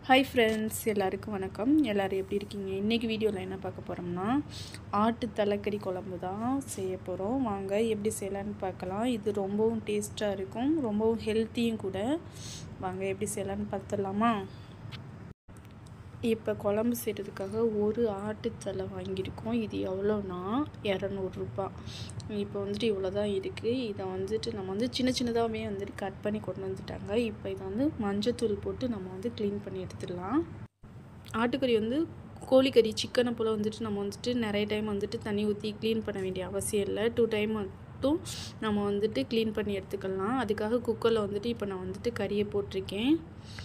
hi friends எல்லாருக்கும் வணக்கம் எல்லோரும் எப்படி இருக்கீங்க இன்றைக்கி வீடியோவில் என்ன பார்க்க போகிறோம்னா ஆட்டு தலைக்கறி குழம்பு தான் செய்ய போகிறோம் வாங்க எப்படி செய்யலான்னு பார்க்கலாம் இது ரொம்பவும் டேஸ்ட்டாக இருக்கும் ரொம்பவும் ஹெல்த்தியும் கூட வாங்க எப்படி செய்யலான்னு பார்த்துடலாமா இப்போ குழம்பு செய்கிறதுக்காக ஒரு ஆட்டுத்தலை வாங்கியிருக்கோம் இது எவ்வளோனா இரநூறுபா இப்போ வந்துட்டு இவ்வளோ தான் இருக்குது இதை வந்துட்டு நம்ம வந்து சின்ன சின்னதாகவே வந்துட்டு கட் பண்ணி கொண்டு வந்துட்டாங்க இப்போ இதை வந்து மஞ்சத்தூள் போட்டு நம்ம வந்து க்ளீன் பண்ணி எடுத்துடலாம் ஆட்டுக்கறி வந்து கோழிக்கறி சிக்கனை போல் வந்துட்டு நம்ம வந்துட்டு நிறைய டைம் வந்துட்டு தண்ணி ஊற்றி க்ளீன் பண்ண வேண்டிய அவசியம் இல்லை டூ டைம் மட்டும் நம்ம வந்துட்டு க்ளீன் பண்ணி எடுத்துக்கலாம் அதுக்காக குக்கரில் வந்துட்டு இப்போ நான் வந்துட்டு கறியை போட்டிருக்கேன்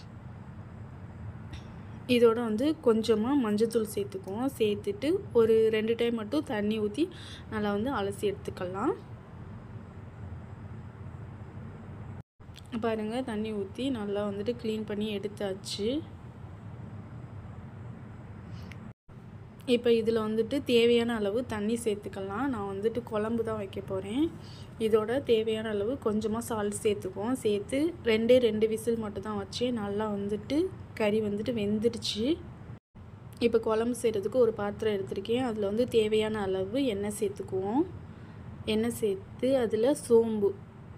இதோட வந்து கொஞ்சமாக மஞ்சத்தூள் சேர்த்துக்குவோம் சேர்த்துட்டு ஒரு ரெண்டு டைம் மட்டும் தண்ணி ஊற்றி நல்லா வந்து அலசி எடுத்துக்கலாம் பாருங்கள் தண்ணி ஊற்றி நல்லா வந்துட்டு க்ளீன் பண்ணி எடுத்தாச்சு இப்போ இதில் வந்துட்டு தேவையான அளவு தண்ணி சேர்த்துக்கலாம் நான் வந்துட்டு குழம்பு தான் வைக்க போகிறேன் இதோட தேவையான அளவு கொஞ்சமாக சால்ட் சேர்த்துக்குவோம் சேர்த்து ரெண்டே ரெண்டு விசில் மட்டும் தான் வச்சு நல்லா வந்துட்டு கறி வந்துட்டு வெந்துடுச்சு இப்போ குழம்பு செய்கிறதுக்கு ஒரு பாத்திரம் எடுத்திருக்கேன் அதில் வந்து தேவையான அளவு எண்ணெய் சேர்த்துக்குவோம் எண்ணெய் சேர்த்து அதில் சோம்பு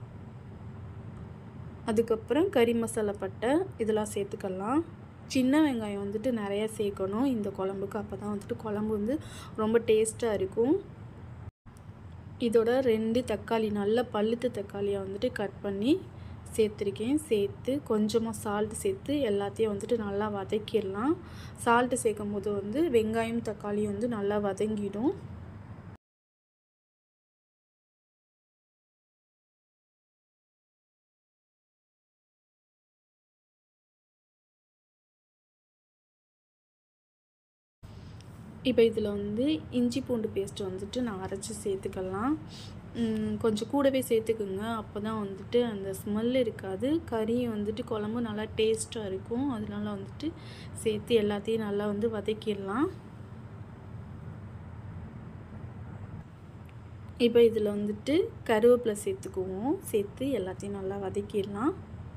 அதுக்கப்புறம் கறி மசாலா பட்டை இதெல்லாம் சேர்த்துக்கலாம் சின்ன வெங்காயம் வந்துட்டு நிறையா சேர்க்கணும் இந்த குழம்புக்கு அப்போ தான் வந்துட்டு குழம்பு வந்து ரொம்ப டேஸ்ட்டாக இருக்கும் இதோட ரெண்டு தக்காளி நல்ல பழுத்த தக்காளியை வந்துட்டு கட் பண்ணி சேர்த்துருக்கேன் சேர்த்து கொஞ்சமாக சால்ட் சேர்த்து எல்லாத்தையும் வந்துட்டு நல்லா வதக்கிடலாம் சால்ட்டு சேர்க்கும் போது வந்து வெங்காயம் தக்காளி வந்து நல்லா வதங்கிடும் இப்போ இதில் வந்து இஞ்சி பூண்டு பேஸ்ட் வந்துட்டு நான் அரைச்சி சேர்த்துக்கலாம் கொஞ்சம் கூடவே சேர்த்துக்குங்க அப்போ தான் வந்துட்டு அந்த ஸ்மெல் இருக்காது கறியும் வந்துட்டு குழம்பு நல்லா டேஸ்ட்டாக இருக்கும் அதனால வந்துட்டு சேர்த்து எல்லாத்தையும் நல்லா வந்து வதக்கிடலாம் இப்போ இதில் வந்துட்டு கருவேப்பிலை சேர்த்துக்குவோம் சேர்த்து எல்லாத்தையும் நல்லா வதக்கிடலாம்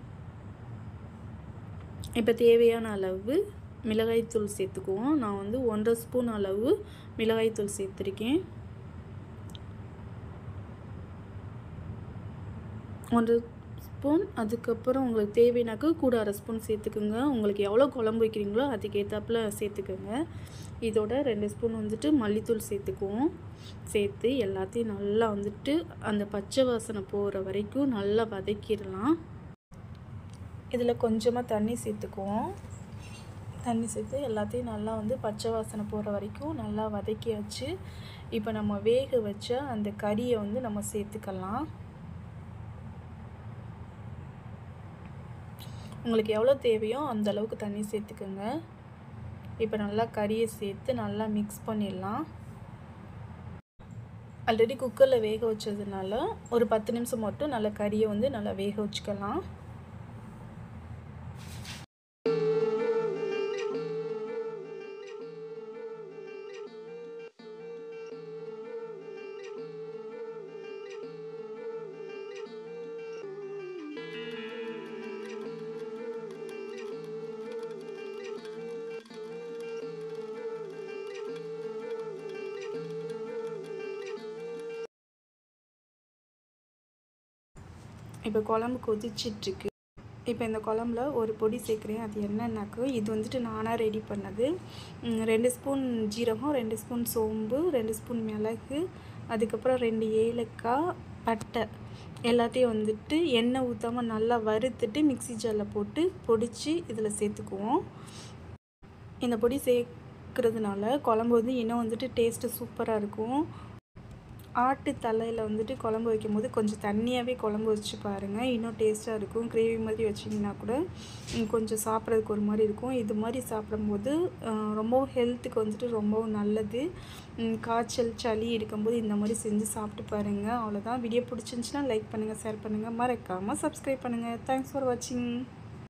இப்போ தேவையான அளவு மிளகாய்த்தூள் சேர்த்துக்குவோம் நான் வந்து ஒன்றரை ஸ்பூன் அளவு மிளகாய்த்தூள் சேர்த்துருக்கேன் ஒன்றரை ஸ்பூன் அதுக்கப்புறம் உங்களுக்கு தேவைனாக்க கூட அரை ஸ்பூன் சேர்த்துக்குங்க உங்களுக்கு எவ்வளோ குழம்பு வைக்கிறீங்களோ அதுக்கேற்றாப்புல சேர்த்துக்கோங்க இதோட ரெண்டு ஸ்பூன் வந்துட்டு மல்லித்தூள் சேர்த்துக்குவோம் சேர்த்து எல்லாத்தையும் நல்லா வந்துட்டு அந்த பச்சை வாசனை போகிற வரைக்கும் நல்லா வதக்கிடலாம் இதில் கொஞ்சமாக தண்ணி சேர்த்துக்குவோம் தண்ணி சேர்த்து எல்லாத்தையும் நல்லா வந்து பச்சை வாசனை போகிற வரைக்கும் நல்லா வதக்கி வச்சு இப்போ நம்ம வேக வச்ச அந்த கறியை வந்து நம்ம சேர்த்துக்கலாம் உங்களுக்கு எவ்வளோ தேவையோ அந்த அளவுக்கு தண்ணி சேர்த்துக்கோங்க இப்போ நல்லா கறியை சேர்த்து நல்லா மிக்ஸ் பண்ணிடலாம் ஆல்ரெடி குக்கரில் வேக வச்சதுனால ஒரு பத்து நிமிஷம் மட்டும் நல்லா கறியை வந்து நல்லா வேக வச்சுக்கலாம் இப்போ குழம்பு கொதிச்சிட்ருக்கு இப்போ இந்த குழம்புல ஒரு பொடி சேர்க்குறேன் அது என்னன்னாக்கா இது வந்துட்டு நானாக ரெடி பண்ணது ரெண்டு ஸ்பூன் ஜீரகம் ரெண்டு ஸ்பூன் சோம்பு ரெண்டு ஸ்பூன் மிளகு அதுக்கப்புறம் ரெண்டு ஏலக்காய் பட்டை எல்லாத்தையும் வந்துட்டு எண்ணெய் ஊற்றாமல் நல்லா வறுத்துட்டு மிக்சி ஜாரில் போட்டு பொடிச்சு இதில் சேர்த்துக்குவோம் இந்த பொடி சேர்க்குறதுனால குழம்பு வந்து இன்னும் வந்துட்டு டேஸ்ட்டு சூப்பராக இருக்கும் ஆட்டு தலையில் வந்துட்டு குழம்பு வைக்கும்போது கொஞ்சம் தண்ணியாகவே குழம்பு வச்சு பாருங்கள் இன்னும் டேஸ்ட்டாக இருக்கும் கிரேவி மாதிரி வச்சிங்கன்னா கூட கொஞ்சம் சாப்பிட்றதுக்கு ஒரு மாதிரி இருக்கும் இது மாதிரி சாப்பிடும்போது ரொம்பவும் ஹெல்த்துக்கு வந்துட்டு ரொம்பவும் நல்லது காய்ச்சல் சளி இருக்கும்போது இந்த மாதிரி செஞ்சு சாப்பிட்டு பாருங்கள் அவ்வளோதான் வீடியோ பிடிச்சிருந்துச்சின்னா லைக் பண்ணுங்கள் ஷேர் பண்ணுங்கள் மறக்காமல் சப்ஸ்கிரைப் பண்ணுங்கள் தேங்க்ஸ் ஃபார் வாட்சிங்